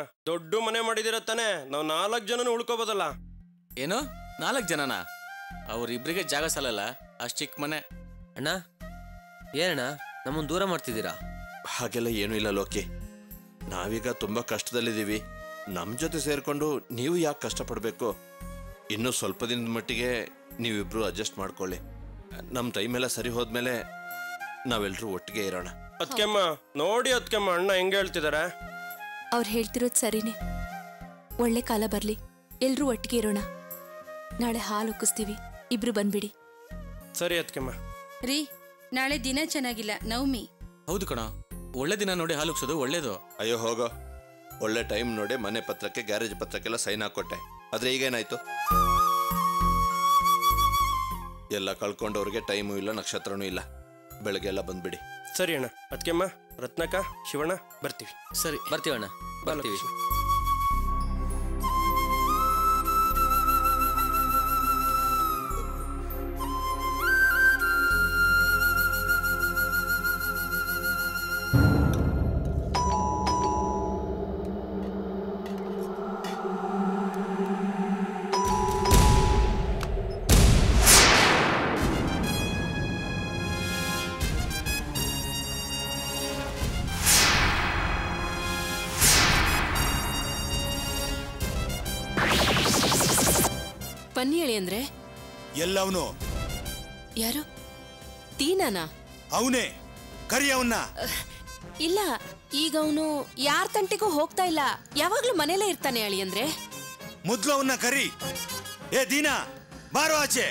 ದೊಡ್ಡ ಮನೆ ಮಾಡಿದಿರ ತಾನೆ ನಾವು ನಾಲ್ಕು ಜನನು ಉಳ್ಕೋಬೋದಲ್ಲ ಏನು ನಾಲ್ಕು ಜನನಾ ಅವ್ರಿಬ್ರಿಗೆ ಜಾಗ ಸಾಲಲ್ಲ ಅಷ್ಟು ಚಿಕ್ಕ ಮನೆ ಅಣ್ಣ ಏನಣ್ಣ ನಮ್ಮನ್ನು ದೂರ ಮಾಡ್ತಿದ್ದೀರಾ ಹಾಗೆಲ್ಲ ಏನೂ ಇಲ್ಲ ಲೋಕಿ ನಾವೀಗ ತುಂಬ ಕಷ್ಟದಲ್ಲಿದ್ದೀವಿ ನಮ್ಮ ಜೊತೆ ಸೇರಿಕೊಂಡು ನೀವು ಯಾಕೆ ಕಷ್ಟಪಡಬೇಕು ಇನ್ನೂ ಸ್ವಲ್ಪ ದಿನದ ಮಟ್ಟಿಗೆ ನೀವಿಬ್ರು ಅಡ್ಜಸ್ಟ್ ಮಾಡ್ಕೊಳ್ಳಿ ನಮ್ಮ ಟೈಮ್ ಎಲ್ಲ ಸರಿ ಹೋದ್ಮೇಲೆ ನಾವೆಲ್ಲರೂ ಒಟ್ಟಿಗೆ ಇರೋಣ ಅದ್ಕೆಮ್ಮ ನೋಡಿ ಅದ್ಕೆಮ್ಮ ಅಣ್ಣ ಹೆಂಗೆ ಹೇಳ್ತಿದಾರೆ ಅವ್ರು ಹೇಳ್ತಿರೋದು ಸರಿನೇ ಒಳ್ಳೆ ಕಾಲ ಬರ್ಲಿ ಎಲ್ರೂ ಒಟ್ಟಿಗೆ ಇರೋಣ ನಾಳೆ ಹಾಲು ಉಕ್ಕಿಸ್ತೀವಿ ಇಬ್ರು ಬಂದ್ಬಿಡಿ ಸರಿ ಅದ್ಕೆಮ್ಮ ರೀ ನಾಳೆ ದಿನ ಚೆನ್ನಾಗಿಲ್ಲ ನವಮಿ ಹೌದು ಕಣ ಒಳ್ಳೆ ದಿನ ನೋಡಿ ಹಾಲು ಉಗ್ಸೋದು ಒಳ್ಳೇದು ಅಯ್ಯೋ ಹೋಗೋ ಒಳ್ಳೆ ಟೈಮ್ ನೋಡಿ ಮನೆ ಪತ್ರಕ್ಕೆ ಗ್ಯಾರೇಜ್ ಪತ್ರಕ್ಕೆಲ್ಲ ಸೈನ್ ಹಾಕೊಟ್ಟೆ ಆದ್ರೆ ಈಗೇನಾಯ್ತು ಎಲ್ಲ ಕಳ್ಕೊಂಡವ್ರಿಗೆ ಟೈಮು ಇಲ್ಲ ನಕ್ಷತ್ರನೂ ಇಲ್ಲ ಬೆಳಗ್ಗೆ ಎಲ್ಲ ಬಂದ್ಬಿಡಿ ಸರಿ ಅಣ್ಣ ಅದ್ಕೆಮ್ಮ ರತ್ನಕ ಶಿವಣ್ಣ ಬರ್ತೀವಿ ಸರಿ ಬರ್ತೀವಣ್ಣ ಬರ್ತೀವಿ ಬನ್ನಿ ಹೇಳಿ ಅಂದ್ರೆ ಎಲ್ಲವನು ಯಾರು ತೀನಾನಾ ಅವನೇ ಕರಿ ಅವನ್ನ ಇಲ್ಲ ಈಗ ಅವನು ಯಾರ ತಂಟೆಗೂ ಹೋಗ್ತಾ ಇಲ್ಲ ಯಾವಾಗ್ಲೂ ಮನೇಲೇ ಇರ್ತಾನೆ ಹೇಳಿ ಅಂದ್ರೆ ಮೊದ್ಲು ಅವನ್ನ ಕರಿ ಏ ದೀನಾ ಬಾರೋ ಆಚೆ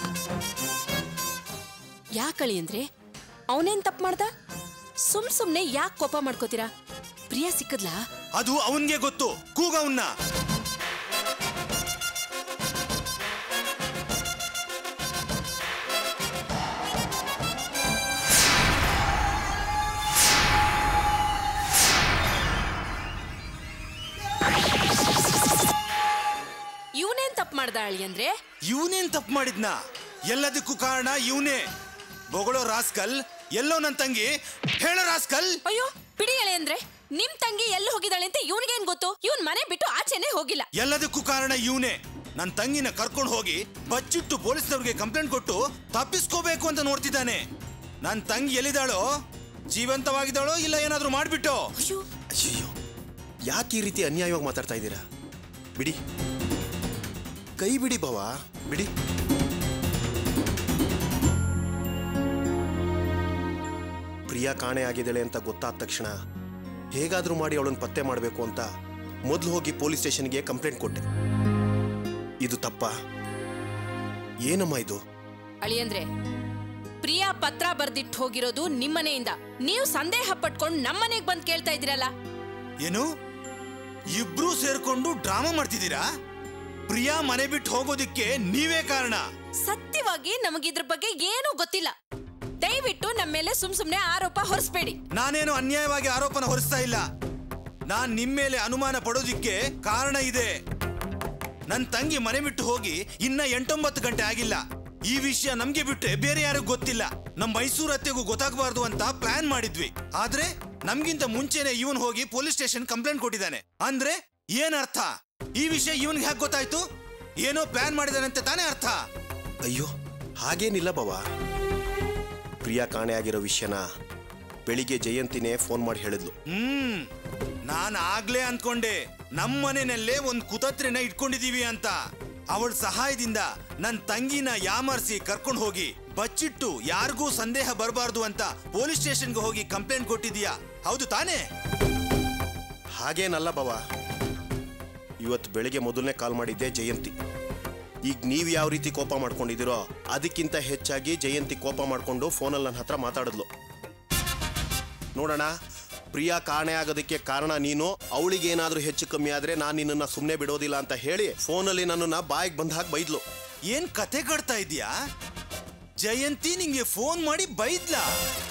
ಯಾಕಳಿ ಅಂದ್ರೆ ಅವನೇನ್ ತಪ್ಪು ಮಾಡ್ದ ಸುಮ್ ಸುಮ್ನೆ ಯಾಕೆ ಕೋಪ ಮಾಡ್ಕೋತೀರಾ ಪ್ರಿಯಾ ಸಿಕ್ಕದ್ಲಾ ಅದು ಅವನ್ಗೆ ಗೊತ್ತು ಕೂಗ ಅವನ್ನ ಇವನೇನ್ ತಪ್ಪು ಮಾಡ್ದ ಅಳಿ ಅಂದ್ರೆ ಇವನೇನ್ ತಪ್ಪು ಮಾಡಿದ್ನ ಎಲ್ಲದಕ್ಕೂ ಕಾರಣ ಇವನೇ ಬೊಗಳೋ ರಾಸ್ಕಲ್ ಎಲ್ಲೋ ನನ್ ತಂಗಿ ಹೇಳೋ ರಾಸ್ಕಲ್ ಅಯ್ಯೋ ಬಿಡಿ ಹೇಳಿ ಅಂದ್ರೆ ನಿಮ್ ತಂಗಿ ಎಲ್ಲಿ ಹೋಗಿದ್ದಾಳೆ ಅಂತ ಇವನಿಗೇನ್ ಗೊತ್ತು ಇವನ್ ಮನೆ ಬಿಟ್ಟು ಆಚೆನೆ ಹೋಗಿಲ್ಲ ಎಲ್ಲದಕ್ಕೂ ಕಾರಣ ಇವನೇ ನನ್ ತಂಗಿನ ಕರ್ಕೊಂಡು ಹೋಗಿ ಬಚ್ಚಿಟ್ಟು ಪೊಲೀಸ್ನವ್ರಿಗೆ ಕಂಪ್ಲೇಂಟ್ ಕೊಟ್ಟು ತಪ್ಪಿಸ್ಕೋಬೇಕು ಅಂತ ನೋಡ್ತಿದ್ದಾನೆ ನನ್ ತಂಗಿ ಎಲ್ಲಿದ್ದಾಳೋ ಜೀವಂತವಾಗಿದ್ದಾಳೋ ಇಲ್ಲ ಏನಾದ್ರೂ ಮಾಡ್ಬಿಟ್ಟು ಅಯ್ಯೋ ಅಯ್ಯೋ ಯಾಕೆ ಈ ರೀತಿ ಅನ್ಯಾಯವಾಗಿ ಮಾತಾಡ್ತಾ ಇದ್ದೀರಾ ಬಿಡಿ ಕೈ ಬಿಡಿ ಭವ ಬಿಡಿ ಪ್ರಿಯಾ ಕಾಣೆ ಆಗಿದ್ದಾಳೆ ಅಂತ ಗೊತ್ತಾದ ತಕ್ಷಣ ಹೇಗಾದ್ರೂ ಮಾಡಿ ಅವಳನ್ನು ಪತ್ತೆ ಮಾಡಬೇಕು ಅಂತ ಮೊದಲು ಹೋಗಿ ಪೊಲೀಸ್ ಸ್ಟೇಷನ್ಗೆ ಕಂಪ್ಲೇಂಟ್ ಕೊಟ್ಟೆ ಇದು ತಪ್ಪ ಏನಮ್ಮ ಇದು ಅಳಿಯಂದ್ರೆ ಪ್ರಿಯಾ ಪತ್ರ ಬರ್ದಿಟ್ಟು ಹೋಗಿರೋದು ನಿಮ್ಮನೆಯಿಂದ ನೀವು ಸಂದೇಹ ಪಟ್ಕೊಂಡು ನಮ್ಮನೆಗ್ ಬಂದ್ ಕೇಳ್ತಾ ಇದ್ದೀರಲ್ಲ ಏನು ಇಬ್ರು ಸೇರ್ಕೊಂಡು ಡ್ರಾಮಾ ಮಾಡ್ತಿದ್ದೀರಾ ಪ್ರಿಯಾ ಮನೆ ಬಿಟ್ಟು ಹೋಗೋದಿಕ್ಕೆ ನೀವೇ ಕಾರಣ ಸತ್ಯವಾಗಿ ನಮಗಿದ್ರ ಬಗ್ಗೆ ಏನೂ ಗೊತ್ತಿಲ್ಲ ದಯವಿಟ್ಟು ನಮ್ಮ ಮೇಲೆ ಸುಮ್ ಸುಮ್ನೆ ಆರೋಪ ಹೊರಿಸ್ಬೇಡಿ ನಾನೇನು ಅನ್ಯಾಯವಾಗಿ ಆರೋಪನ ಹೊರಿಸ್ತಾ ಇಲ್ಲ ನಾನ್ ನಿಮ್ ಮೇಲೆ ಅನುಮಾನ ಪಡೋದಿಕ್ಕೆ ಕಾರಣ ಇದೆ ನನ್ ತಂಗಿ ಮನೆ ಬಿಟ್ಟು ಹೋಗಿ ಇನ್ನ ಎಂಟೊಂಬತ್ತು ಗಂಟೆ ಆಗಿಲ್ಲ ಈ ವಿಷಯ ನಮ್ಗೆ ಬಿಟ್ರೆ ಬೇರೆ ಯಾರಿಗೂ ಗೊತ್ತಿಲ್ಲ ನಮ್ ಮೈಸೂರು ಅತ್ತೆಗೂ ಗೊತ್ತಾಗಬಾರ್ದು ಅಂತ ಪ್ಲಾನ್ ಮಾಡಿದ್ವಿ ಆದ್ರೆ ನಮ್ಗಿಂತ ಮುಂಚೆನೆ ಇವನ್ ಹೋಗಿ ಪೊಲೀಸ್ ಸ್ಟೇಷನ್ ಕಂಪ್ಲೇಂಟ್ ಕೊಟ್ಟಿದ್ದಾನೆ ಅಂದ್ರೆ ಏನ್ ಅರ್ಥ ಈ ವಿಷಯ ಇವನ್ಗೆ ಹ್ಯಾಕ್ ಗೊತ್ತಾಯ್ತು ಏನೋ ಪ್ಲಾನ್ ಮಾಡಿದಾನಂತೆ ತಾನೇ ಅರ್ಥ ಅಯ್ಯೋ ಹಾಗೇನಿಲ್ಲ ಭವ ಪ್ರಿಯಾ ಕಾಣೆ ಆಗಿರೋ ವಿಷಯನ ಬೆಳಿಗ್ಗೆ ಜಯಂತಿನೇ ಫೋನ್ ಮಾಡಿ ಹೇಳಿದ್ಲು ಹ್ಮ್ ನಾನ್ ಆಗ್ಲೇ ಅಂದ್ಕೊಂಡೆ ನಮ್ ಮನೆಯಲ್ಲೇ ಒಂದ್ ಕುತತ್ರೆನ ಇಟ್ಕೊಂಡಿದೀವಿ ಅಂತ ಅವಳ ಸಹಾಯದಿಂದ ನನ್ ತಂಗಿನ ಯಾಮರ್ಸಿ ಕರ್ಕೊಂಡು ಹೋಗಿ ಬಚ್ಚಿಟ್ಟು ಯಾರಿಗೂ ಸಂದೇಹ ಬರಬಾರ್ದು ಅಂತ ಪೊಲೀಸ್ ಸ್ಟೇಷನ್ಗೆ ಹೋಗಿ ಕಂಪ್ಲೇಂಟ್ ಕೊಟ್ಟಿದೀಯಾ ಹೌದು ತಾನೇ ಹಾಗೇನಲ್ಲ ಭವ ಇವತ್ತು ಬೆಳಿಗ್ಗೆ ಮೊದಲನೇ ಕಾಲ್ ಮಾಡಿದ್ದೆ ಜಯಂತಿ ಈಗ ನೀವು ಯಾವ ರೀತಿ ಕೋಪ ಮಾಡ್ಕೊಂಡಿದ್ದೀರೋ ಅದಕ್ಕಿಂತ ಹೆಚ್ಚಾಗಿ ಜಯಂತಿ ಕೋಪ ಮಾಡ್ಕೊಂಡು ಫೋನಲ್ಲಿ ನನ್ನ ಹತ್ರ ಮಾತಾಡಿದ್ಲು ನೋಡೋಣ ಪ್ರಿಯಾ ಕಾಣೆ ಆಗೋದಕ್ಕೆ ಕಾರಣ ನೀನು ಅವಳಿಗೆ ಏನಾದರೂ ಹೆಚ್ಚು ಕಮ್ಮಿ ಆದ್ರೆ ನಾನು ನಿನ್ನನ್ನು ಸುಮ್ಮನೆ ಬಿಡೋದಿಲ್ಲ ಅಂತ ಹೇಳಿ ಫೋನಲ್ಲಿ ನನ್ನನ್ನು ಬಾಯಿಗೆ ಬಂದ ಹಾಗೆ ಬೈದ್ಲು ಏನ್ ಕತೆ ಕಟ್ತಾ ಇದೀಯಾ ಜಯಂತಿ ನಿಂಗೆ ಫೋನ್ ಮಾಡಿ ಬೈದ್ಲಾ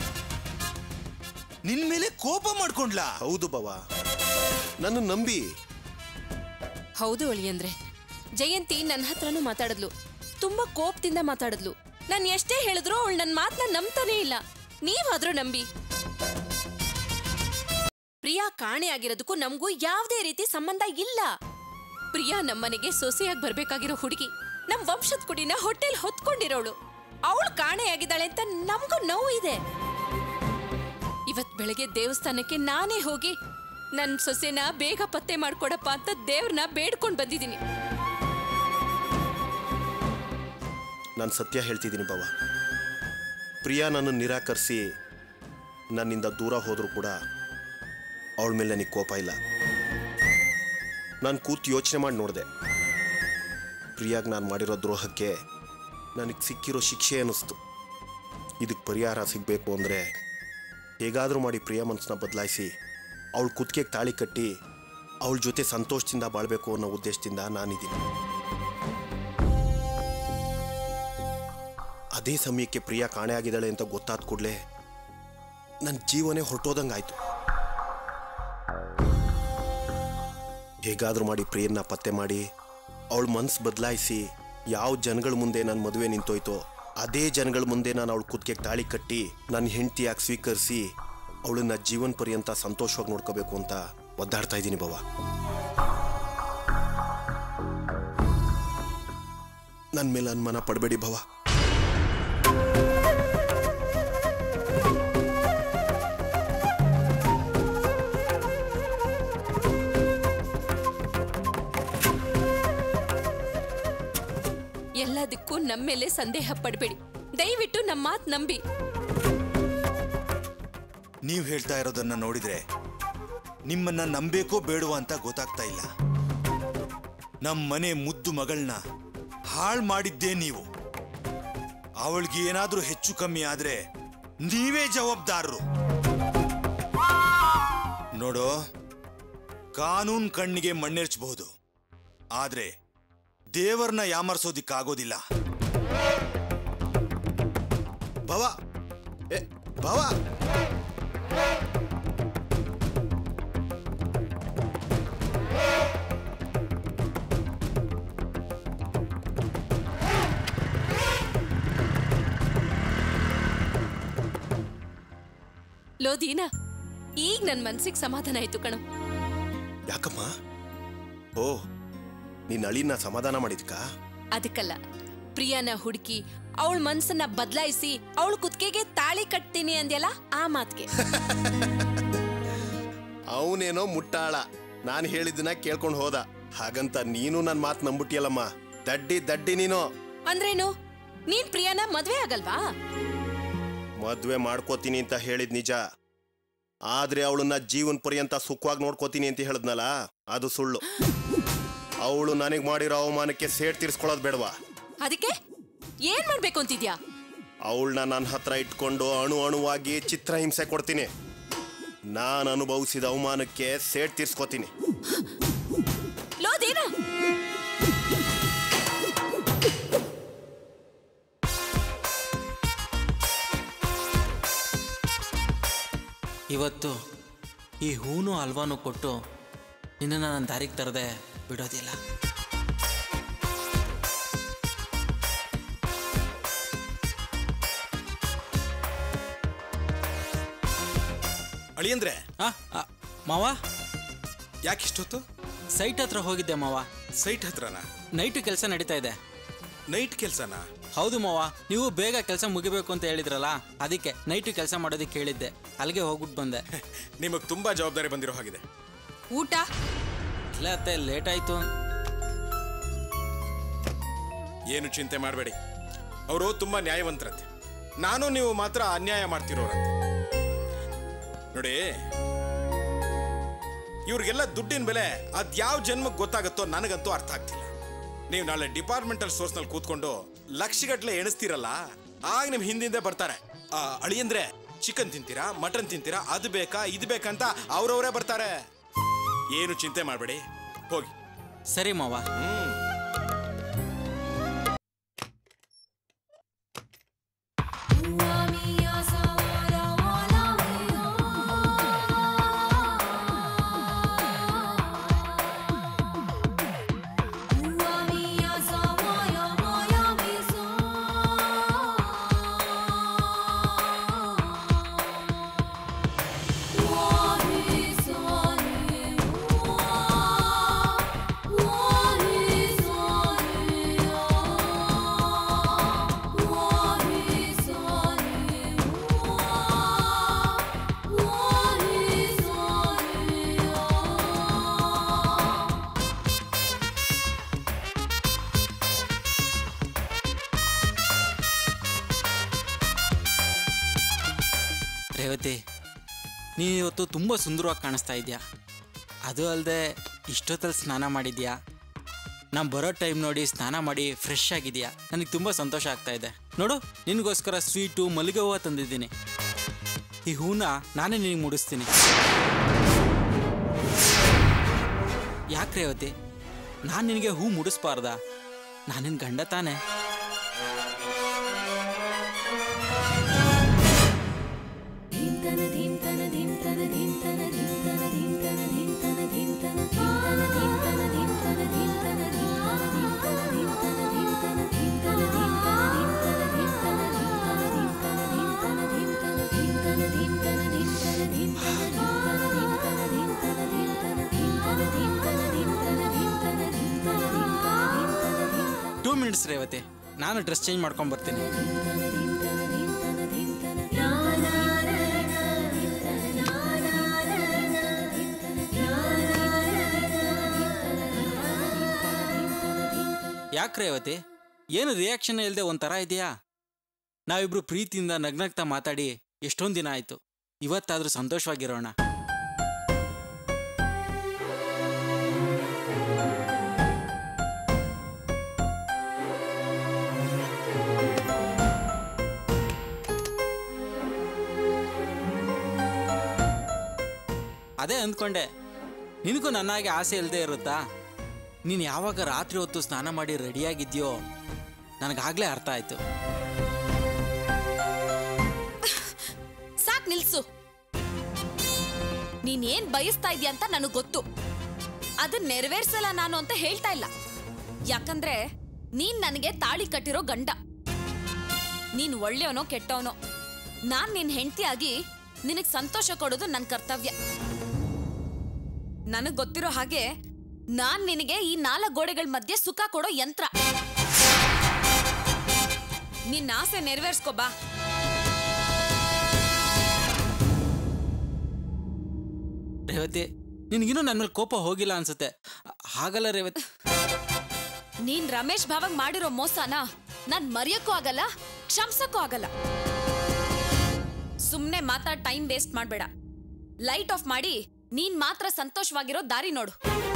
ನಿನ್ ಮೇಲೆ ಕೋಪ ಮಾಡ್ಕೊಂಡ್ಲಾ ಹೌದು ಭವ ನನ್ನ ನಂಬಿ ಹೌದು ಅಳಿಯಂದ್ರೆ ಜಯಂತಿ ನನ್ನ ಹತ್ರನೂ ಮಾತಾಡಿದ್ಲು ತುಂಬಾ ಕೋಪದಿಂದ ಮಾತಾಡಿದ್ಲು ನಾನು ಎಷ್ಟೇ ಹೇಳಿದ್ರು ಅವಳು ನನ್ನ ಮಾತನ್ನ ನಂಬ್ತಾನೇ ಇಲ್ಲ ನೀವಾದ್ರೂ ನಂಬಿ ಪ್ರಿಯಾ ಕಾಣೆಯಾಗಿರೋದಕ್ಕೂ ನಮಗೂ ಯಾವುದೇ ರೀತಿ ಸಂಬಂಧ ಇಲ್ಲ ಪ್ರಿಯಾ ನಮ್ಮನೆಗೆ ಸೊಸೆಯಾಗಿ ಬರ್ಬೇಕಾಗಿರೋ ಹುಡುಗಿ ನಮ್ ವಂಶದ ಕುಡಿನ ಹೊಟ್ಟೆಲ್ ಹೊತ್ಕೊಂಡಿರೋಳು ಅವಳು ಕಾಣೆಯಾಗಿದ್ದಾಳೆ ಅಂತ ನಮಗೂ ನೋವು ಇದೆ ಇವತ್ ಬೆಳಗ್ಗೆ ದೇವಸ್ಥಾನಕ್ಕೆ ನಾನೇ ಹೋಗಿ ನನ್ ಸೊಸೆನ ಬೇಗ ಪತ್ತೆ ಮಾಡ್ಕೊಡಪ್ಪ ಅಂತ ದೇವ್ರನ್ನ ಬೇಡ್ಕೊಂಡ್ ಬಂದಿದ್ದೀನಿ ನಾನು ಸತ್ಯ ಹೇಳ್ತಿದ್ದೀನಿ ಬಾವ ಪ್ರಿಯಾ ನನ್ನ ನಿರಾಕರಿಸಿ ನನ್ನಿಂದ ದೂರ ಹೋದರೂ ಕೂಡ ಅವಳ ಮೇಲೆ ನನಗೆ ಕೋಪ ಇಲ್ಲ ನಾನು ಕೂತು ಯೋಚನೆ ಮಾಡಿ ನೋಡಿದೆ ಪ್ರಿಯಾಗ್ ನಾನು ಮಾಡಿರೋ ದ್ರೋಹಕ್ಕೆ ನನಗೆ ಸಿಕ್ಕಿರೋ ಶಿಕ್ಷೆ ಅನ್ನಿಸ್ತು ಇದಕ್ಕೆ ಪರಿಹಾರ ಸಿಗಬೇಕು ಅಂದರೆ ಹೇಗಾದರೂ ಮಾಡಿ ಪ್ರಿಯಾ ಮನಸ್ಸನ್ನ ಬದಲಾಯಿಸಿ ಅವಳ ಕುತ್ತಿಗೆಗೆ ತಾಳಿ ಕಟ್ಟಿ ಅವಳ ಜೊತೆ ಸಂತೋಷದಿಂದ ಬಾಳಬೇಕು ಅನ್ನೋ ಉದ್ದೇಶದಿಂದ ನಾನಿದ್ದೀನಿ ಅದೇ ಸಮಯಕ್ಕೆ ಪ್ರಿಯಾ ಕಾಣೆಯಾಗಿದ್ದಾಳೆ ಅಂತ ಗೊತ್ತಾದ ಕೂಡಲೇ ನನ್ನ ಜೀವನೇ ಹೊರಟೋದಂಗಾಯ್ತು ಹೇಗಾದ್ರೂ ಮಾಡಿ ಪ್ರಿಯನ್ನ ಪತ್ತೆ ಮಾಡಿ ಅವಳ ಮನ್ಸು ಬದಲಾಯಿಸಿ ಯಾವ ಜನಗಳ ಮುಂದೆ ನನ್ನ ಮದುವೆ ನಿಂತೋಯ್ತೋ ಅದೇ ಜನಗಳ ಮುಂದೆ ನಾನು ಅವಳ ಕುತ್ತಿಗೆ ತಾಳಿ ಕಟ್ಟಿ ನನ್ನ ಹೆಂಡತಿಯಾಗಿ ಸ್ವೀಕರಿಸಿ ಅವಳನ್ನ ಜೀವನ ಪರ್ಯಂತ ಸಂತೋಷವಾಗಿ ನೋಡ್ಕೋಬೇಕು ಅಂತ ಒದ್ದಾಡ್ತಾ ಇದ್ದೀನಿ ಬಾವ ನನ್ನ ಮೇಲೆ ಅನುಮಾನ ಪಡಬೇಡಿ ಭವ ಎಲ್ಲದಕ್ಕೂ ನಮ್ಮ ಮೇಲೆ ಸಂದೇಹ ಪಡಬೇಡಿ ದಯವಿಟ್ಟು ನಮ್ಮ ಮಾತು ನಂಬಿ ನೀವು ಹೇಳ್ತಾ ಇರೋದನ್ನ ನೋಡಿದ್ರೆ ನಿಮ್ಮನ್ನ ನಂಬೇಕೋ ಬೇಡವೋ ಅಂತ ಗೊತ್ತಾಗ್ತಾ ಇಲ್ಲ ನಮ್ಮ ಮನೆ ಮುದ್ದು ಮಗಳನ್ನ ಹಾಳು ಮಾಡಿದ್ದೇ ನೀವು ಅವಳಿಗೆ ಏನಾದ್ರೂ ಹೆಚ್ಚು ಕಮ್ಮಿ ಆದ್ರೆ ನೀವೇ ಜವಾಬ್ದಾರರು ನೋಡೋ ಕಾನೂನ್ ಕಣ್ಣಿಗೆ ಮಣ್ಣೆರ್ಚಬಹುದು ಆದ್ರೆ ದೇವರನ್ನ ಯಾಮರ್ಸೋದಿಕ್ಕಾಗೋದಿಲ್ಲ ಭವ ಏ ಭವ ಲೋ ದೀನಾ ಈಗ ನನ್ನ ಮನ್ಸಿಗೆ ಸಮಾಧಾನ ಆಯ್ತು ಕಣ ಯಾಕಮ್ಮ ಓ ನೀನ್ ಅಳಿನ ಸಮಾಧಾನ ಮಾಡಿದ್ಕಾ ಅದಕ್ಕಲ್ಲ ಪ್ರಿಯಾನ ಹುಡುಕಿ ಅವಳ ಮನ್ಸನ್ನ ಬದಲಾಯಿಸಿ ಅವಳ ಕುತ್ತಿಗೆಗೆ ತಾಳಿ ಕಟ್ತೀನಿ ಅಂದ್ಯಲ್ಲ ಆ ಮಾತ್ಗೆ ಅವನೇನೋ ಮುಟ್ಟಾಳ ನಾನು ಹೇಳಿದ್ದನ್ನ ಕೇಳ್ಕೊಂಡು ಹೋದ ಹಾಗಂತ ನೀನು ನನ್ನ ಮಾತು ನಂಬಿಟ್ಟಿಯಲ್ಲಮ್ಮ ದಡ್ಡಿ ದಡ್ಡಿ ನೀನು ಅಂದ್ರೇನು ನೀನ್ ಪ್ರಿಯಾನ ಮದ್ವೆ ಆಗಲ್ವಾ ಮದ್ವೆ ಮಾಡ್ಕೋತೀನಿ ಅಂತ ಹೇಳಿದ್ ನಿಜ ಆದ್ರೆ ಅವಳನ್ನ ಜೀವನ ಪರ್ಯಂತ ಸುಖವಾಗಿ ನೋಡ್ಕೋತೀನಿ ಅಂತ ಹೇಳಿದ್ನಲ್ಲ ಅದು ಸುಳ್ಳು ಅವಳು ನನಗೆ ಮಾಡಿರೋ ಅವಮಾನಕ್ಕೆ ಸೇಡ್ ತೀರ್ಸ್ಕೊಳ್ಳೋದು ಬೇಡವಾ ಅದಕ್ಕೆ ಏನ್ ಮಾಡ್ಬೇಕು ಅಂತಿದ್ಯಾ ಅವಳನ್ನ ನನ್ನ ಹತ್ರ ಇಟ್ಕೊಂಡು ಅಣು ಅಣುವಾಗಿ ಚಿತ್ರಹಿಂಸೆ ಕೊಡ್ತೀನಿ ನಾನು ಅನುಭವಿಸಿದ ಅವಮಾನಕ್ಕೆ ಸೇಡ್ ತೀರ್ಸ್ಕೋತೀನಿ ಲೋ ದೀನಾ ಇವತ್ತು ಈ ಹೂನು ಹಲ್ವಾನು ಕೊಟ್ಟು ನಿನ್ನನ್ನು ನನ್ನ ದಾರಿಗೆ ತರದೆ ಬಿಡೋದಿಲ್ಲ ಅಳಿಯಂದ್ರೆ ಆ, ಆ, ಮಾವ ಯಾಕೆ ಇಷ್ಟೊತ್ತು ಸೈಟ್ ಹತ್ರ ಹೋಗಿದ್ದೆ ಮಾವ ಸೈಟ್ ಹತ್ರನಾ ನೈಟು ಕೆಲಸ ನಡೀತಾ ಇದೆ ನೈಟ್ ಕೆಲ್ಸನಾ ಹೌದು ಮಾವ ನೀವು ಬೇಗ ಕೆಲಸ ಮುಗಿಬೇಕು ಅಂತ ಹೇಳಿದ್ರಲ್ಲ ಅದಕ್ಕೆ ನೈಟು ಕೆಲಸ ಮಾಡೋದಕ್ಕೆ ಹೇಳಿದ್ದೆ ಅಲ್ಲಿಗೆ ಹೋಗ್ಬಿಟ್ಟು ಬಂದೆ ನಿಮಗೆ ತುಂಬಾ ಜವಾಬ್ದಾರಿ ಬಂದಿರೋ ಹಾಗಿದೆ ಊಟ ಇಲ್ಲ ಅತ್ತೆ ಲೇಟ್ ಆಯ್ತು ಏನು ಚಿಂತೆ ಮಾಡಬೇಡಿ ಅವರು ತುಂಬಾ ನ್ಯಾಯವಂತರಂತೆ ನಾನು ನೀವು ಮಾತ್ರ ಅನ್ಯಾಯ ಮಾಡ್ತಿರೋರಂತೆ ನೋಡಿ ಇವ್ರಿಗೆಲ್ಲ ದುಡ್ಡಿನ ಬೆಲೆ ಅದ್ಯಾವ ಜನ್ಮಕ್ಕೆ ಗೊತ್ತಾಗುತ್ತೋ ನನಗಂತೂ ಅರ್ಥ ಆಗ್ತಿಲ್ಲ ನೀವು ನಾಳೆ ಡಿಪಾರ್ಟ್ಮೆಂಟಲ್ ಸೋರ್ಸ್ನಲ್ಲಿ ಕೂತ್ಕೊಂಡು ಲಕ್ಷಗಟ್ಲೆ ಎಣಿಸ್ತೀರಲ್ಲ ಆಗ ನಿಮ್ ಹಿಂದಿಂದೆ ಬರ್ತಾರೆ ಆ, ಅಳಿಯಂದ್ರೆ ಚಿಕನ್ ತಿಂತೀರಾ ಮಟನ್ ತಿಂತೀರಾ ಅದು ಬೇಕಾ ಇದು ಬೇಕಂತ ಅವ್ರವರೇ ಬರ್ತಾರೆ ಏನು ಚಿಂತೆ ಮಾಡಬೇಡಿ ಹೋಗಿ ಸರಿ ಮಾವ Wow. ರೇವತಿ ನೀನು ಇವತ್ತು ತುಂಬ ಸುಂದರವಾಗಿ ಕಾಣಿಸ್ತಾ ಇದೆಯಾ ಅದು ಅಲ್ಲದೆ ಇಷ್ಟೊತ್ತಲ್ಲಿ ಸ್ನಾನ ಮಾಡಿದ್ಯಾ ನಾನು ಬರೋ ಟೈಮ್ ನೋಡಿ ಸ್ನಾನ ಮಾಡಿ ಫ್ರೆಶ್ ಆಗಿದೆಯಾ ನನಗೆ ತುಂಬ ಸಂತೋಷ ಆಗ್ತಾ ಇದೆ ನೋಡು ನಿನಗೋಸ್ಕರ ಸ್ವೀಟು ಮಲ್ಲಿಗೆ ಹೂವು ತಂದಿದ್ದೀನಿ ಈ ಹೂನ ನಾನೇ ನಿನಗೆ ಮುಡಿಸ್ತೀನಿ ಯಾಕೆ ರೇವತಿ ನಾನು ನಿನಗೆ ಹೂ ಮುಡಿಸ್ಬಾರ್ದಾ ನಾನಿನ್ ಗಂಡ ತಾನೆ ಟೂ ಮಿನಿಟ್ಸ್ ರೇವತಿ ನಾನು ಡ್ರೆಸ್ ಚೇಂಜ್ ಮಾಡ್ಕೊಂಡು ಬರ್ತೀನಿ ಯಾಕೆ ರೇವತಿ ಏನು ರಿಯಾಕ್ಷನ್ ಇಲ್ಲದೆ ಒಂಥರ ಇದೆಯಾ ನಾವಿಬ್ರು ಪ್ರೀತಿಯಿಂದ ನಗ್ನಗ್ತಾ ಮಾತಾಡಿ ಎಷ್ಟೊಂದು ದಿನ ಆಯ್ತು ಇವತ್ತಾದ್ರೂ ಸಂತೋಷವಾಗಿರೋಣ ಅದೇ ಅಂದ್ಕೊಂಡೆ ನಿನಗೂ ನನ್ನಾಗೆ ಆಸೆ ಇಲ್ಲದೆ ಇರುತ್ತಾ ನೀನು ಯಾವಾಗ ರಾತ್ರಿ ಹೊತ್ತು ಸ್ನಾನ ಮಾಡಿ ರೆಡಿಯಾಗಿದ್ಯೋ ನನಗಾಗಲೇ ಅರ್ಥ ಆಯ್ತು ಸಾಕ್ ನಿಲ್ಸು ನೀನ್ ಏನ್ ಬಯಸ್ತಾ ಇದೀಯ ಅಂತ ನನಗ್ ಗೊತ್ತು ಅದನ್ನ ನೆರವೇರ್ಸಲ್ಲ ನಾನು ಅಂತ ಹೇಳ್ತಾ ಇಲ್ಲ ಯಾಕಂದ್ರೆ ನೀನ್ ನನಗೆ ತಾಳಿ ಕಟ್ಟಿರೋ ಗಂಡ ನೀನ್ ಒಳ್ಳೆಯವನೋ ಕೆಟ್ಟವನೋ ನಾನ್ ನಿನ್ ಹೆಂಡತಿಯಾಗಿ ನಿನಗ್ ಸಂತೋಷ ಕೊಡೋದು ನನ್ನ ಕರ್ತವ್ಯ ನನಗ್ ಗೊತ್ತಿರೋ ಹಾಗೆ ನಾನ್ ನಿನಗೆ ಈ ನಾಲ್ಕು ಗೋಡೆಗಳ ಮಧ್ಯೆ ಸುಖ ಕೊಡೋ ಯಂತ್ರ ನಿನ್ನ ಆಸೆ ನೆರವೇರ್ಸ್ಕೊ ಬಾ ರೇವತಿ ನಿನಗಿನ್ನೂ ನನ್ನ ಮೇಲೆ ಕೋಪ ಹೋಗಿಲ್ಲ ಅನ್ಸುತ್ತೆ ಹಾಗಲ್ಲ ರೇವತಿ ನೀನ್ ರಮೇಶ್ ಭಾವಂಗ್ ಮಾಡಿರೋ ಮೋಸನ ನಾನ್ ಮರೆಯಕ್ಕೂ ಆಗಲ್ಲ ಕ್ಷಮ್ಸಕ್ಕೂ ಆಗಲ್ಲ ಸುಮ್ನೆ ಮಾತಾಡ್ ಟೈಮ್ ವೇಸ್ಟ್ ಮಾಡ್ಬೇಡ ಲೈಟ್ ಆಫ್ ಮಾಡಿ ನೀನ್ ಮಾತ್ರ ಸಂತೋಷವಾಗಿರೋ ದಾರಿ ನೋಡು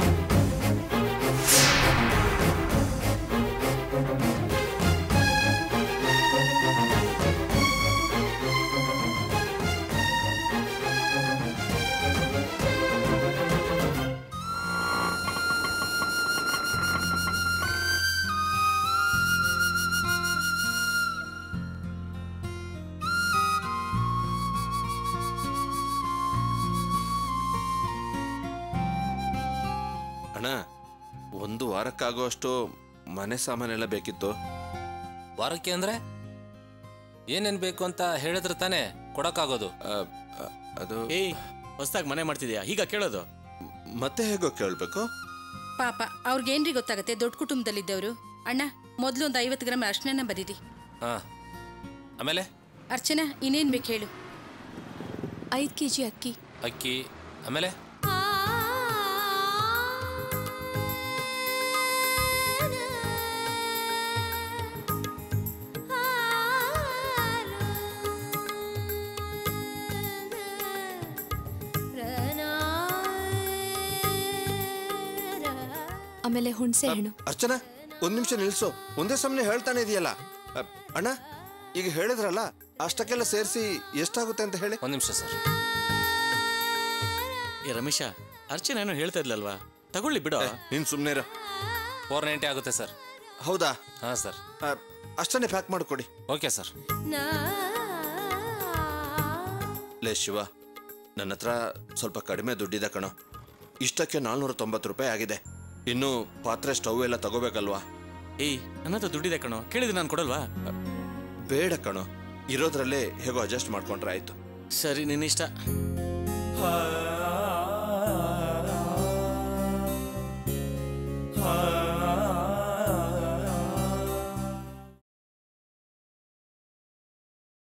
ಅಣ್ಣ ಒಂದು ವಾರಕ್ಕಾಗುವಷ್ಟು ಮನೆ ಸಾಮಾನೆಲ್ಲ ಬೇಕಿತ್ತು ವಾರಕ್ಕೆ ಅಂದ್ರೆ ಏನೇನ್ ಬೇಕು ಅಂತ ಹೇಳಿದ್ರೆ ತಾನೇ ಕೊಡಕ್ಕಾಗೋದು ಆ, ಆ, ಅದು ಏಯ್ ಹೊಸ್ದಾಗಿ ಮನೆ ಮಾಡ್ತಿದ್ಯಾ ಈಗ ಕೇಳೋದು ಮತ್ತೆ ಹೇಗೋ ಕೇಳಬೇಕು ಪಾಪ ಅವ್ರಿಗೇನ್ರಿ ಗೊತ್ತಾಗತ್ತೆ ದೊಡ್ಡ ಕುಟುಂಬದಲ್ಲಿದ್ದವರು ಅಣ್ಣ ಮೊದಲು ಒಂದು ಐವತ್ತು ಗ್ರಾಮ್ ಅರ್ಶಿನ ಬರೀರಿ ಹಾ ಆಮೇಲೆ ಅರ್ಚನಾ ಇನ್ನೇನ್ ಬೇಕು ಹೇಳು ಐದ್ ಕೆಜಿ ಅಕ್ಕಿ ಅಕ್ಕಿ ಆಮೇಲೆ ಆಮೇಲೆ ಹುಣಸೆ ಹಣ್ಣು ಅರ್ಚನಾ ಒಂದ್ ನಿಮಿಷ ನಿಲ್ಸು ಒಂದೇ ಸಮನೆ ಹೇಳ್ತಾನೆ ಇದೆಯಲ್ಲ ಅ, ಅಣ್ಣ ಈಗ ಹೇಳಿದ್ರಲ್ಲ ಅಷ್ಟಕ್ಕೆಲ್ಲ ಸೇರಿಸಿ ಎಷ್ಟಾಗುತ್ತೆ ಅಂತ ಹೇಳಿ ಒಂದ್ ನಿಮಿಷ ಸರ್ ಏ ರಮೇಶ ಅರ್ಚನೆ ಏನೋ ಹೇಳ್ತಾ ಇದ್ಲಲ್ವಾ ತಗೊಳ್ಳಿ ಬಿಡೋ ನೀನ್ ಸುಮ್ನೆ ಇರು. ಫೋರ್ ನೈಂಟಿ ಆಗುತ್ತೆ ಸರ್ ಹೌದಾ ಹಾ ಸರ್ ಆ, ಅಷ್ಟನ್ನೇ ಪ್ಯಾಕ್ ಮಾಡಿಕೊಡಿ ಓಕೆ ಸರ್ ಲೇ ಶಿವ ನನ್ನ ಹತ್ರ ಸ್ವಲ್ಪ ಕಡಿಮೆ ದುಡ್ಡಿದೆ ಕಣೋ ಇಷ್ಟಕ್ಕೆ ನಾಲ್ನೂರ ತೊಂಬತ್ತು ರೂಪಾಯಿ ಆಗಿದೆ ಇನ್ನು ಪಾತ್ರೆ ಸ್ಟವ್ ಎಲ್ಲ ತಗೋಬೇಕಲ್ವಾ ಏಯ್ ನನ್ನ ಹತ್ರ ದುಡ್ಡಿದೆ ಕಣೋ ಕೇಳಿದ್ರೆ ನಾನು ಕೊಡಲ್ವಾ ಬೇಡ ಕಣೋ ಇರೋದ್ರಲ್ಲೇ ಹೇಗೋ ಅಡ್ಜಸ್ಟ್ ಮಾಡ್ಕೊಂಡ್ರೆ ಆಯ್ತು ಸರಿ ನಿನ್ನಿಷ್ಟ